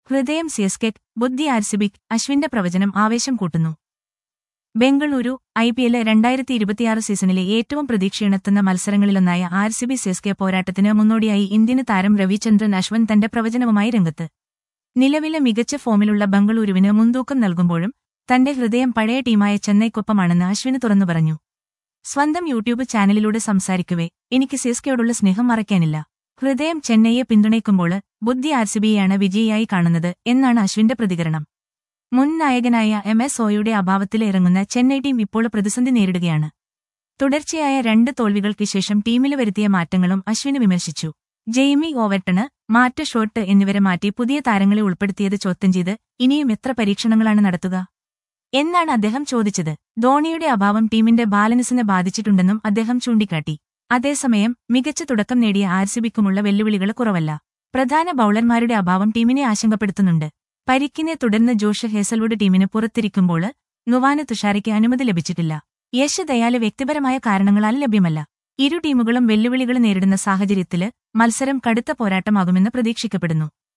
ഹൃദയം സിയസ്കെറ്റ് ബുദ്ധി ആർസിബിക് അശ്വിന്റെ പ്രവചനം ആവേശം കൂട്ടുന്നു ബംഗളൂരു ഐ പി എല് രണ്ടായിരത്തി ഇരുപത്തിയാറ് സീസണിലെ ഏറ്റവും പ്രതീക്ഷയുണർത്തുന്ന മത്സരങ്ങളിലൊന്നായ ആർ സി ബി സിഎസ്കെ പോരാട്ടത്തിന് മുന്നോടിയായി ഇന്ത്യൻ താരം രവിചന്ദ്രൻ അശ്വൻ തന്റെ പ്രവചനവുമായി രംഗത്ത് നിലവിലെ മികച്ച ഫോമിലുള്ള ബംഗളൂരുവിന് മുൻതൂക്കം നൽകുമ്പോഴും തന്റെ ഹൃദയം പഴയ ടീമായ ചെന്നൈക്കൊപ്പമാണെന്ന് അശ്വിന് തുറന്നു പറഞ്ഞു സ്വന്തം യൂട്യൂബ് ചാനലിലൂടെ സംസാരിക്കവേ എനിക്ക് സിഎസ്കെയോടുള്ള സ്നേഹം മറയ്ക്കാനില്ല ഹൃദയം ചെന്നൈയെ പിന്തുണയ്ക്കുമ്പോൾ ബുദ്ധി ആർസിബിയെയാണ് വിജയിയായി കാണുന്നത് എന്നാണ് അശ്വിന്റെ പ്രതികരണം മുൻ നായകനായ എം എസ് ഒയുടെ അഭാവത്തിൽ ഇറങ്ങുന്ന ചെന്നൈ ടീം ഇപ്പോൾ പ്രതിസന്ധി നേരിടുകയാണ് തുടർച്ചയായ രണ്ട് തോൽവികൾക്ക് ശേഷം ടീമിൽ വരുത്തിയ മാറ്റങ്ങളും അശ്വിന് വിമർശിച്ചു ജെയ്മി ഓവർട്ടണ് മാറ്റ ഷോട്ട് എന്നിവരെ മാറ്റി പുതിയ താരങ്ങളെ ഉൾപ്പെടുത്തിയത് ചോദ്യം ചെയ്ത് ഇനിയും എത്ര പരീക്ഷണങ്ങളാണ് നടത്തുക എന്നാണ് അദ്ദേഹം ചോദിച്ചത് ധോണിയുടെ അഭാവം ടീമിന്റെ ബാലൻസിനെ ബാധിച്ചിട്ടുണ്ടെന്നും അദ്ദേഹം ചൂണ്ടിക്കാട്ടി അതേസമയം മികച്ച തുടക്കം നേടിയ ആർസിബിക്കുമുള്ള വെല്ലുവിളികൾ കുറവല്ല പ്രധാന ബൌളർമാരുടെ അഭാവം ടീമിനെ ആശങ്കപ്പെടുത്തുന്നുണ്ട് പരിക്കിനെ തുടർന്ന് ജോഷ് ഹേസൽവുഡ് ടീമിന് പുറത്തിരിക്കുമ്പോൾ നുവാന തുഷാരയ്ക്ക് അനുമതി ലഭിച്ചിട്ടില്ല യശ് ദയാല് വ്യക്തിപരമായ കാരണങ്ങളാൽ ലഭ്യമല്ല ഇരു ടീമുകളും വെല്ലുവിളികൾ നേരിടുന്ന സാഹചര്യത്തില് മത്സരം കടുത്ത പോരാട്ടമാകുമെന്ന് പ്രതീക്ഷിക്കപ്പെടുന്നു